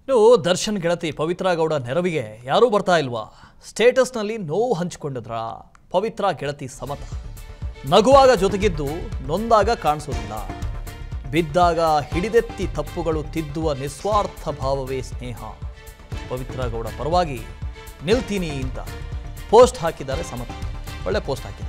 ಇನ್ನು ದರ್ಶನ್ ಗೆಳತಿ ಪವಿತ್ರ ಗೌಡ ನೆರವಿಗೆ ಯಾರೂ ಬರ್ತಾ ಇಲ್ವಾ ಸ್ಟೇಟಸ್ನಲ್ಲಿ ನೋವು ಹಂಚಿಕೊಂಡಿದ್ರ ಪವಿತ್ರ ಗೆಳತಿ ಸಮತ ನಗುವಾಗ ಜೊತೆಗಿದ್ದು ನೊಂದಾಗ ಕಾಣಿಸೋದಿಲ್ಲ ಬಿದ್ದಾಗ ಹಿಡಿದೆತ್ತಿ ತಪ್ಪುಗಳು ತಿದ್ದುವ ನಿಸ್ವಾರ್ಥ ಭಾವವೇ ಸ್ನೇಹ ಪವಿತ್ರ ಗೌಡ ಪರವಾಗಿ ನಿಲ್ತೀನಿ ಅಂತ ಪೋಸ್ಟ್ ಹಾಕಿದ್ದಾರೆ ಸಮತ ಒಳ್ಳೆ ಪೋಸ್ಟ್ ಹಾಕಿದ್ದಾರೆ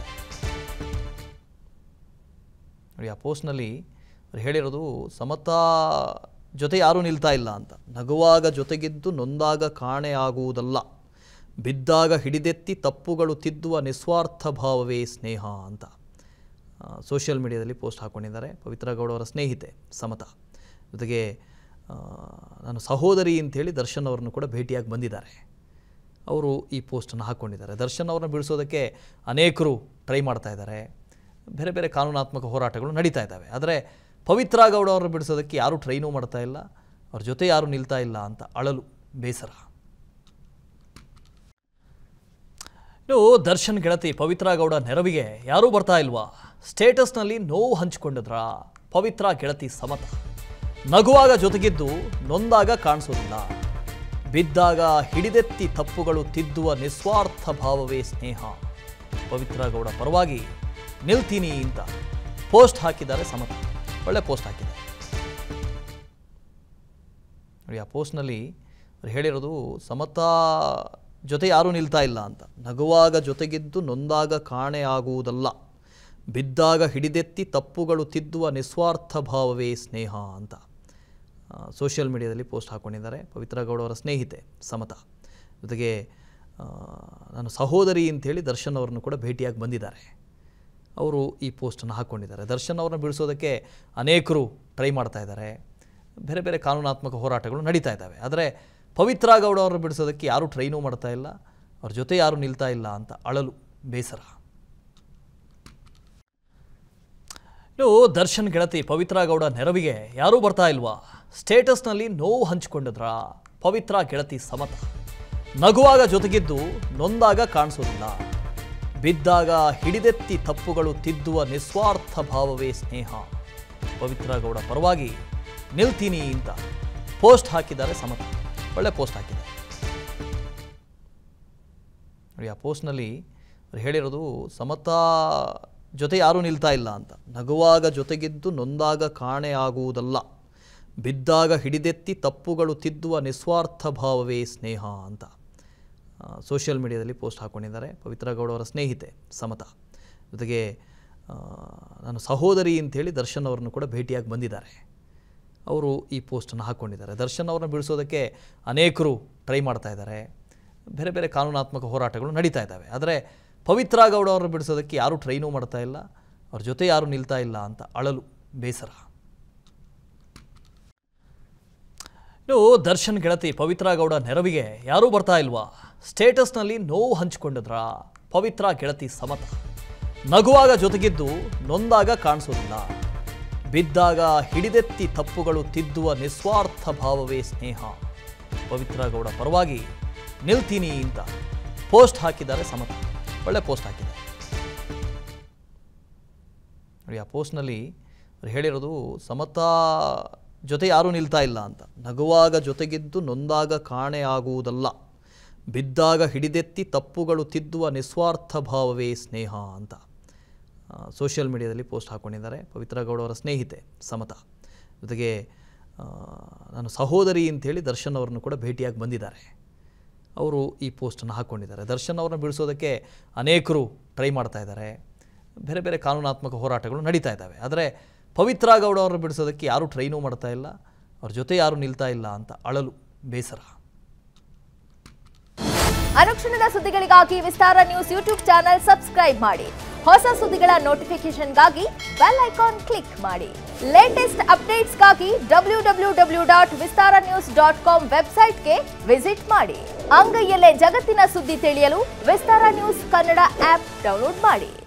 ನೋಡಿ ಆ ಪೋಸ್ಟ್ನಲ್ಲಿ ಅವ್ರು ಹೇಳಿರೋದು ಸಮತಾ ಜೊತೆ ಯಾರೂ ನಿಲ್ತಾ ಇಲ್ಲ ಅಂತ ನಗುವಾಗ ಜೊತೆಗಿದ್ದು ನೊಂದಾಗ ಕಾಣೆ ಆಗುವುದಲ್ಲ ಬಿದ್ದಾಗ ಹಿಡಿದೆತ್ತಿ ತಪ್ಪುಗಳು ತಿದ್ದುವ ನಿಸ್ವಾರ್ಥ ಭಾವವೇ ಸ್ನೇಹ ಅಂತ ಸೋಷಿಯಲ್ ಮೀಡಿಯಾದಲ್ಲಿ ಪೋಸ್ಟ್ ಹಾಕ್ಕೊಂಡಿದ್ದಾರೆ ಪವಿತ್ರ ಗೌಡ ಅವರ ಸ್ನೇಹಿತೆ ಸಮತಾ ಜೊತೆಗೆ ಆ, ನಾನು ಸಹೋದರಿ ಅಂತೇಳಿ ದರ್ಶನ್ ಅವರನ್ನು ಕೂಡ ಭೇಟಿಯಾಗಿ ಬಂದಿದ್ದಾರೆ ಅವರು ಈ ಪೋಸ್ಟನ್ನು ಹಾಕ್ಕೊಂಡಿದ್ದಾರೆ ದರ್ಶನ್ ಅವರನ್ನ ಬಿಡಿಸೋದಕ್ಕೆ ಅನೇಕರು ಟ್ರೈ ಮಾಡ್ತಾ ಇದ್ದಾರೆ ಬೇರೆ ಬೇರೆ ಕಾನೂನಾತ್ಮಕ ಹೋರಾಟಗಳು ನಡೀತಾ ಇದ್ದಾವೆ ಆದರೆ ಪವಿತ್ರ ಗೌಡ ಅವರನ್ನು ಬಿಡಿಸೋದಕ್ಕೆ ಯಾರೂ ಟ್ರೈನೂ ಮಾಡ್ತಾ ಇಲ್ಲ ಅವ್ರ ಜೊತೆ ಯಾರೂ ನಿಲ್ತಾ ಇಲ್ಲ ಅಂತ ಅಳಲು ಬೇಸರ ಇನ್ನು ದರ್ಶನ್ ಗೆಳತಿ ಪವಿತ್ರ ಗೌಡ ನೆರವಿಗೆ ಯಾರೂ ಬರ್ತಾ ಇಲ್ವಾ ಸ್ಟೇಟಸ್ನಲ್ಲಿ ನೋವು ಹಂಚಿಕೊಂಡಿದ್ರ ಪವಿತ್ರ ಗೆಳತಿ ಸಮತ ನಗುವಾಗ ಜೊತೆಗಿದ್ದು ನೊಂದಾಗ ಕಾಣಿಸೋದಿಲ್ಲ ಬಿದ್ದಾಗ ಹಿಡಿದೆತ್ತಿ ತಪ್ಪುಗಳು ತಿದ್ದುವ ನಿಸ್ವಾರ್ಥ ಭಾವವೇ ಸ್ನೇಹ ಪವಿತ್ರ ಗೌಡ ಪರವಾಗಿ ನಿಲ್ತೀನಿ ಅಂತ ಪೋಸ್ಟ್ ಹಾಕಿದ್ದಾರೆ ಸಮತ ಒಳ್ಳೆ ಪೋಸ್ಟ್ ಹಾಕಿದ್ದಾರೆ ನೋಡಿ ಆ ಪೋಸ್ಟ್ನಲ್ಲಿ ಅವ್ರು ಹೇಳಿರೋದು ಸಮತಾ ಜೊತೆ ಯಾರೂ ನಿಲ್ತಾ ಇಲ್ಲ ಅಂತ ನಗುವಾಗ ಜೊತೆಗಿದ್ದು ನೊಂದಾಗ ಕಾಣೆ ಆಗುವುದಲ್ಲ ಬಿದ್ದಾಗ ಹಿಡಿದೆತ್ತಿ ತಪ್ಪುಗಳು ತಿದ್ದುವ ನಿಸ್ವಾರ್ಥ ಭಾವವೇ ಸ್ನೇಹ ಅಂತ ಸೋಷಿಯಲ್ ಮೀಡಿಯಾದಲ್ಲಿ ಪೋಸ್ಟ್ ಹಾಕ್ಕೊಂಡಿದ್ದಾರೆ ಪವಿತ್ರ ಗೌಡ ಅವರ ಸ್ನೇಹಿತೆ ಸಮತಾ ಜೊತೆಗೆ ಆ, ನಾನು ಸಹೋದರಿ ಅಂತೇಳಿ ದರ್ಶನ್ ಅವರನ್ನು ಕೂಡ ಭೇಟಿಯಾಗಿ ಬಂದಿದ್ದಾರೆ ಅವರು ಈ ಪೋಸ್ಟನ್ನು ಹಾಕ್ಕೊಂಡಿದ್ದಾರೆ ದರ್ಶನ್ ಅವರನ್ನ ಬಿಡಿಸೋದಕ್ಕೆ ಅನೇಕರು ಟ್ರೈ ಮಾಡ್ತಾ ಇದ್ದಾರೆ ಬೇರೆ ಬೇರೆ ಕಾನೂನಾತ್ಮಕ ಹೋರಾಟಗಳು ನಡೀತಾ ಇದ್ದಾವೆ ಆದರೆ ಪವಿತ್ರ ಗೌಡ ಅವರನ್ನು ಬಿಡಿಸೋದಕ್ಕೆ ಯಾರೂ ಟ್ರೈನೂ ಮಾಡ್ತಾ ಇಲ್ಲ ಅವ್ರ ಜೊತೆ ಯಾರೂ ನಿಲ್ತಾ ಇಲ್ಲ ಅಂತ ಅಳಲು ಬೇಸರ ಇನ್ನು ದರ್ಶನ್ ಗೆಳತಿ ಪವಿತ್ರ ಗೌಡ ನೆರವಿಗೆ ಯಾರೂ ಬರ್ತಾ ಇಲ್ವಾ ಸ್ಟೇಟಸ್ನಲ್ಲಿ ನೋವು ಹಂಚಿಕೊಂಡಿದ್ರ ಪವಿತ್ರ ಗೆಳತಿ ಸಮತ ನಗುವಾಗ ಜೊತೆಗಿದ್ದು ನೊಂದಾಗ ಕಾಣಿಸೋದಿಲ್ಲ ಬಿದ್ದಾಗ ಹಿಡಿದೆತ್ತಿ ತಪ್ಪುಗಳು ತಿದ್ದುವ ನಿಸ್ವಾರ್ಥ ಭಾವವೇ ಸ್ನೇಹ ಪವಿತ್ರ ಗೌಡ ಪರವಾಗಿ ನಿಲ್ತೀನಿ ಅಂತ ಪೋಸ್ಟ್ ಹಾಕಿದ್ದಾರೆ ಸಮತ ಒಳ್ಳೆ ಪೋಸ್ಟ್ ಹಾಕಿದ್ದಾರೆ ನೋಡಿ ಆ ಪೋಸ್ಟ್ನಲ್ಲಿ ಅವ್ರು ಹೇಳಿರೋದು ಸಮತಾ ಜೊತೆ ಯಾರೂ ನಿಲ್ತಾ ಇಲ್ಲ ಅಂತ ನಗುವಾಗ ಜೊತೆಗಿದ್ದು ನೊಂದಾಗ ಕಾಣೆ ಆಗುವುದಲ್ಲ ಬಿದ್ದಾಗ ಹಿಡಿದೆತ್ತಿ ತಪ್ಪುಗಳು ತಿದ್ದುವ ನಿಸ್ವಾರ್ಥ ಭಾವವೇ ಸ್ನೇಹ ಅಂತ ಸೋಷಿಯಲ್ ಮೀಡಿಯಾದಲ್ಲಿ ಪೋಸ್ಟ್ ಹಾಕ್ಕೊಂಡಿದ್ದಾರೆ ಪವಿತ್ರ ಗೌಡ ಅವರ ಸ್ನೇಹಿತೆ ಸಮತಾ ಜೊತೆಗೆ ಆ, ನಾನು ಸಹೋದರಿ ಅಂತೇಳಿ ದರ್ಶನ್ ಅವರನ್ನು ಕೂಡ ಭೇಟಿಯಾಗಿ ಬಂದಿದ್ದಾರೆ ಅವರು ಈ ಪೋಸ್ಟನ್ನು ಹಾಕ್ಕೊಂಡಿದ್ದಾರೆ ದರ್ಶನ್ ಅವರನ್ನ ಬಿಡಿಸೋದಕ್ಕೆ ಅನೇಕರು ಟ್ರೈ ಮಾಡ್ತಾ ಇದ್ದಾರೆ ಬೇರೆ ಬೇರೆ ಕಾನೂನಾತ್ಮಕ ಹೋರಾಟಗಳು ನಡೀತಾ ಇದ್ದಾವೆ ಆದರೆ ಪವಿತ್ರ ಗೌಡ ಅವರನ್ನು ಬಿಡಿಸೋದಕ್ಕೆ ಯಾರೂ ಟ್ರೈನೂ ಮಾಡ್ತಾ ಇಲ್ಲ ಅವ್ರ ಜೊತೆ ಯಾರೂ ನಿಲ್ತಾ ಇಲ್ಲ ಅಂತ ಅಳಲು ಬೇಸರ ಇನ್ನು ದರ್ಶನ್ ಗೆಳತಿ ಪವಿತ್ರ ಗೌಡ ನೆರವಿಗೆ ಯಾರೂ ಬರ್ತಾ ಇಲ್ವಾ ಸ್ಟೇಟಸ್ನಲ್ಲಿ ನೋವು ಹಂಚಿಕೊಂಡಿದ್ರ ಪವಿತ್ರ ಗೆಳತಿ ಸಮತ ನಗುವಾಗ ಜೊತೆಗಿದ್ದು ನೊಂದಾಗ ಕಾಣಿಸೋದಿಲ್ಲ ಬಿದ್ದಾಗ ಹಿಡಿದೆತ್ತಿ ತಪ್ಪುಗಳು ತಿದ್ದುವ ನಿಸ್ವಾರ್ಥ ಭಾವವೇ ಸ್ನೇಹ ಪವಿತ್ರ ಗೌಡ ಪರವಾಗಿ ನಿಲ್ತೀನಿ ಅಂತ ಪೋಸ್ಟ್ ಹಾಕಿದ್ದಾರೆ ಸಮತ ಒಳ್ಳೆ ಪೋಸ್ಟ್ ಹಾಕಿದ್ದಾರೆ ನೋಡಿ ಆ ಪೋಸ್ಟ್ನಲ್ಲಿ ಅವ್ರು ಹೇಳಿರೋದು ಸಮತಾ ಜೊತೆ ಯಾರೂ ನಿಲ್ತಾ ಇಲ್ಲ ಅಂತ ನಗುವಾಗ ಜೊತೆಗಿದ್ದು ನೊಂದಾಗ ಕಾಣೆ ಆಗುವುದಲ್ಲ ಬಿದ್ದಾಗ ಹಿಡಿದೆತ್ತಿ ತಪ್ಪುಗಳು ತಿದ್ದುವ ನಿಸ್ವಾರ್ಥ ಭಾವವೇ ಸ್ನೇಹ ಅಂತ ಸೋಷಿಯಲ್ ಮೀಡಿಯಾದಲ್ಲಿ ಪೋಸ್ಟ್ ಹಾಕ್ಕೊಂಡಿದ್ದಾರೆ ಪವಿತ್ರ ಗೌಡ ಅವರ ಸ್ನೇಹಿತೆ ಸಮತಾ ಜೊತೆಗೆ ಆ, ನಾನು ಸಹೋದರಿ ಅಂತೇಳಿ ದರ್ಶನ್ ಅವರನ್ನು ಕೂಡ ಭೇಟಿಯಾಗಿ ಬಂದಿದ್ದಾರೆ ಅವರು ಈ ಪೋಸ್ಟನ್ನು ಹಾಕ್ಕೊಂಡಿದ್ದಾರೆ ದರ್ಶನ್ ಅವರನ್ನ ಬಿಡಿಸೋದಕ್ಕೆ ಅನೇಕರು ಟ್ರೈ ಮಾಡ್ತಾ ಇದ್ದಾರೆ ಬೇರೆ ಬೇರೆ ಕಾನೂನಾತ್ಮಕ ಹೋರಾಟಗಳು ನಡೀತಾ ಇದ್ದಾವೆ ಆದರೆ ಪವಿತ್ರ ಗೌಡ ಅವರನ್ನು ಬಿಡಿಸೋದಕ್ಕೆ ಯಾರೂ ಟ್ರೈನೂ ಮಾಡ್ತಾ ಇಲ್ಲ ಅವ್ರ ಜೊತೆ ಯಾರೂ ನಿಲ್ತಾ ಇಲ್ಲ ಅಂತ ಅಳಲು ಬೇಸರ ಅನುಕ್ಷಣದ ಸುದ್ದಿಗಳಿಗಾಗಿ Vistara news YouTube channel subscribe ಮಾಡಿ ಹೊಸ ಸುದ್ದಿಗಳ ನೋಟಿಫಿಕೇಶನ್ಗಾಗಿ ಬೆಲ್ ಐಕಾನ್ ಕ್ಲಿಕ್ ಮಾಡಿ ಲೇಟೆಸ್ಟ್ ಅಪ್ಡೇಟ್ಸ್ಗಾಗಿ W W W dot Vistara news dot com ವೆಬ್ಸೈಟ್ಗೆ ವಿಸಿಟ್ ಮಾಡಿ ಅಂಗೈಯಲ್ಲೇ ಜಗತ್ತಿನ ಸುದ್ದಿ ತಿಳಿಯಲು Vistara news Kannada app download ಮಾಡಿ